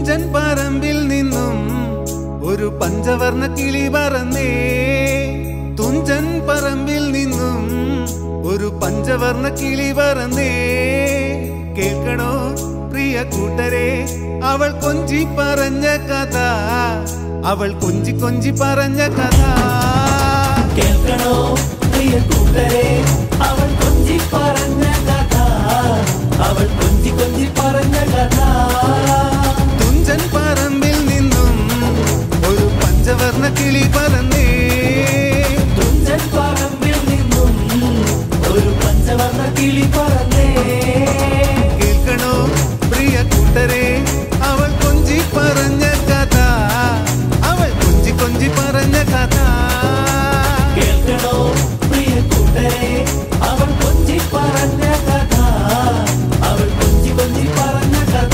തുഞ്ചൻ പറമ്പിൽ നിന്നും ഒരു പഞ്ചവർണ്ണ കിളി പറന്നേ തുഞ്ചൻ പറമ്പിൽ നിന്നും ഒരു പഞ്ചവർണ്ണ കിളി പറന്നേ കേൾക്കണോ പ്രിയ കൂട്ടരെ അവൾ കൊഞ്ചി പറഞ്ഞ കഥ അവൾ കൊഞ്ചി കൊഞ്ചി പറഞ്ഞ കഥ കേൾക്കണോ പ്രിയ കൂട്ടരെ അവൾ കൊഞ്ചി പറഞ്ഞ കഥ അവൾ കൊഞ്ചി കൊഞ്ചി പറഞ്ഞ കഥ തുഞ്ചൻ പറമ്പിൽ നിന്നും ഒരു പഞ്ചവർണ്ണ കിളി പറന്നേ തുഞ്ചൻ പറമ്പിൽ നിന്നും ഒരു പഞ്ചവർണ്ണ കിളി പറന്നേ കേൾക്കണോ പ്രിയ കൂട്ടരെ അവൾ കൊഞ്ചി പറഞ്ഞ കഥ അവൾ കൊഞ്ചി കൊഞ്ചി പറഞ്ഞ കഥ കേൾക്കണോ പ്രിയ കൂട്ടരെ അവൾ കൊഞ്ചി പറഞ്ഞ കഥ അവൾ കൊഞ്ചി കൊഞ്ചി പറഞ്ഞ കഥ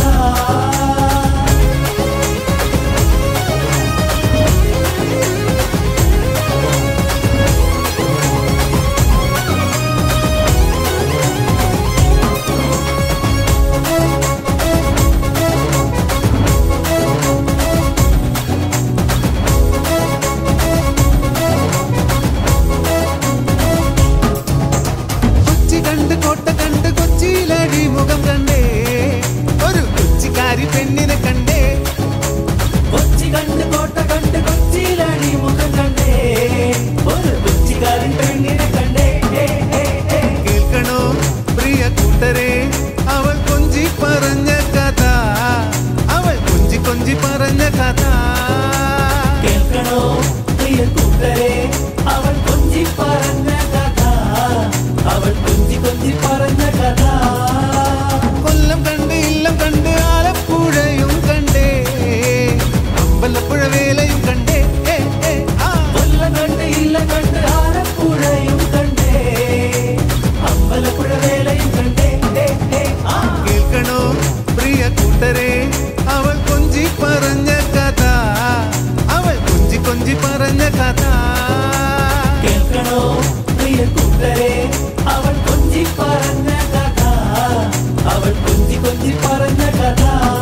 കൊച്ചി കണ്ട് കോട്ട കണ്ട് കൊച്ചിയിലടി മുഖം കണ്ടേ ഒരു കൊച്ചിക്കാരി പെണ്ണിനെ കണ്ടേ കൊച്ചി കണ്ട് കോട്ട കണ്ട് കൊച്ചിയിലടി മുഖം കണ്ടേ ഒരു കൊച്ചിക്കാരൻ പെണ്ണിനെ കണ്ടേ ഏ, ഏ, ഏ. കേൾക്കണോ പ്രിയ കൂട്ടരെ അവൾ കൊഞ്ചി പറഞ്ഞ കഥ അവൾ കൊഞ്ചി കൊഞ്ചി പറഞ്ഞ കഥ കേൾക്കണോ പ്രിയ കൂട്ടരെ അവൾ കൊഞ്ചി പറഞ്ഞ കഥ അവൾ കൊഞ്ചി കൊഞ്ചി പറഞ്ഞ കഥ കൊല്ലം കണ്ട് ഇല്ലം കണ്ട് ആലപ്പുഴയും കണ്ടേ അമ്പലപ്പുഴ വേലയും കണ്ടേ ഏ, ഏ, ആ. കൊല്ലം കണ്ട് ഇല്ല കണ്ട് ആലപ്പുഴയും കണ്ടേ അമ്പലപ്പുഴ വേലയും കണ്ടേ ഏ, ഏ, ആ. കേൾക്കണോ പ്രിയ കൂട്ടരെ അവൾ കൊഞ്ചി പറഞ്ഞ കഥ അവൾ കൊഞ്ചി കൊഞ്ചി പറഞ്ഞ കഥ കേൾക്കണോ പ്രിയ കൂട്ടരെ അവൾ കൊഞ്ചി പറഞ്ഞ കഥ അവൾ കൊഞ്ചി കൊഞ്ചി പറഞ്ഞ കഥ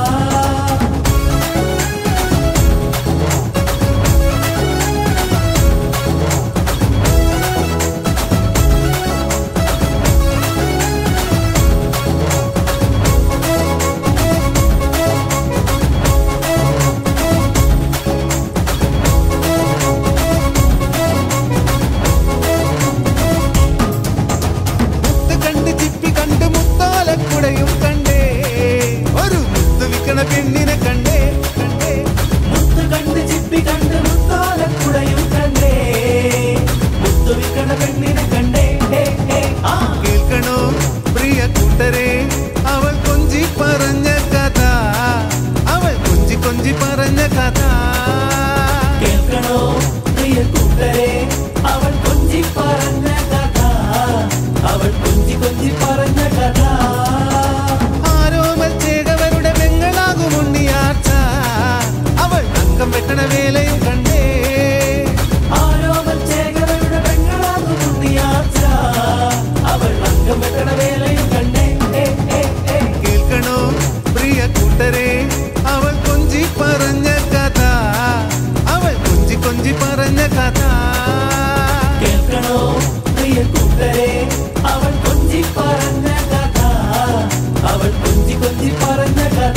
മുത്ത് കണ്ട് ചിപ്പി കണ്ട് മുത്താലക്കുടയും കണ്ടേ ഒരു മുത്ത് വിക്കണ പെണ്ണിനെ കണ്ടേ കണ്ടേ മുത്ത് കണ്ട് ചിപ്പി കണ്ട് മുത്താലക്കുടയും കണ്ടേ മുത്തു വിക്കണ പെണ്ണിനെ കണ്ടേ ഏ, ഏ, ആ. കേൾക്കണോ പ്രിയ കൂട്ടരെ അവൾ കൊഞ്ചി പറഞ്ഞ കഥ അവൾ കൊഞ്ചി കൊഞ്ചി പറഞ്ഞ കഥ കേൾക്കണോ പ്രിയ കൂട്ടരെ അവൾ കൊഞ്ചി പറഞ്ഞ കഥ അവൾ കൊഞ്ചി കൊഞ്ചി പറഞ്ഞ കഥ ആരോമൽ ചേകവരുടെ പെങ്ങളാകും ഉണ്ണിയാർച്ച അവൾ അംഗം വെക്കണ വേലയും കണ്ടേ ആരോമൽ ചേകവരുടെ പെങ്ങളാകും ഉണ്ണിയാച്ച. അവൾ അംഗം വെക്കണ വേലയും കണ്ടേ ഏ, ഏ, ഏ. കേൾക്കണോ പ്രിയ കൂട്ടരെ അവൾ കൊഞ്ചി പറഞ്ഞ കഥ അവൾ കൊഞ്ചി കൊഞ്ചി പറഞ്ഞ കഥ കേൾക്കണോ പ്രിയ കൂട്ടരെ അവൾ കൊഞ്ചി പറഞ്ഞ കഥ അവൾ കൊഞ്ചി കൊഞ്ചി പറഞ്ഞ കഥ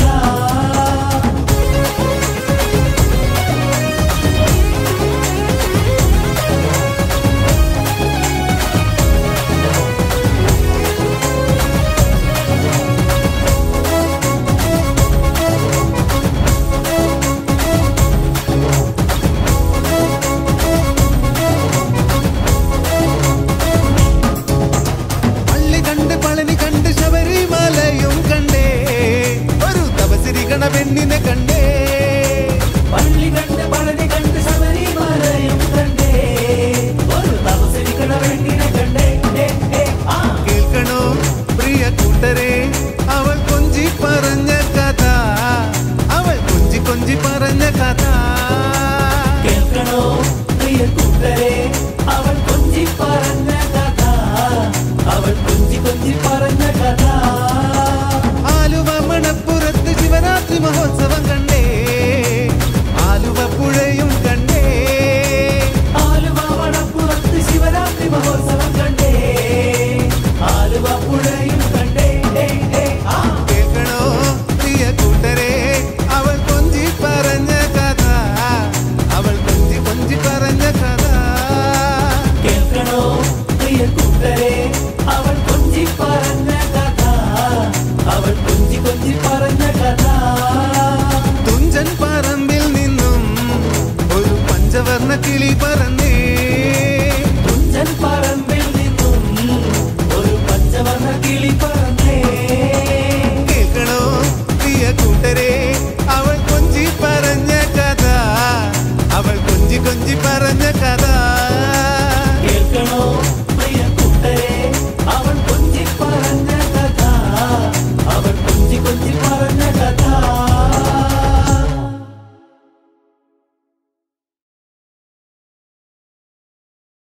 പള്ളി കണ്ട് പളനി കണ്ട് ശബരിമലയും കണ്ടേ ഒരു തപസിരിക്കണ പെണ്ണിനെ കണ്ടേ പള്ളി കണ്ട് പളനി കണ്ട് ശബരിമലയും കണ്ടേ ഒരു തപസരിക്കണ പെണ്ണിനെ കണ്ടേ ഏ, ഏ, ആ. കേൾക്കണോ പ്രിയ കൂട്ടരെ അവൾ കൊഞ്ചി പറഞ്ഞ കഥ അവൾ കൊഞ്ചി കൊഞ്ചി പറഞ്ഞ കഥ കേൾക്കണോ പ്രിയ കൂട്ടരെ അവൾ കൊഞ്ചി പറഞ്ഞ കഥ അവൾ കൊഞ്ചി കൊഞ്ചി പറഞ്ഞ കഥ ആലുവ മണപ്പുറത്ത് ശിവരാത്രി മഹോത്സവ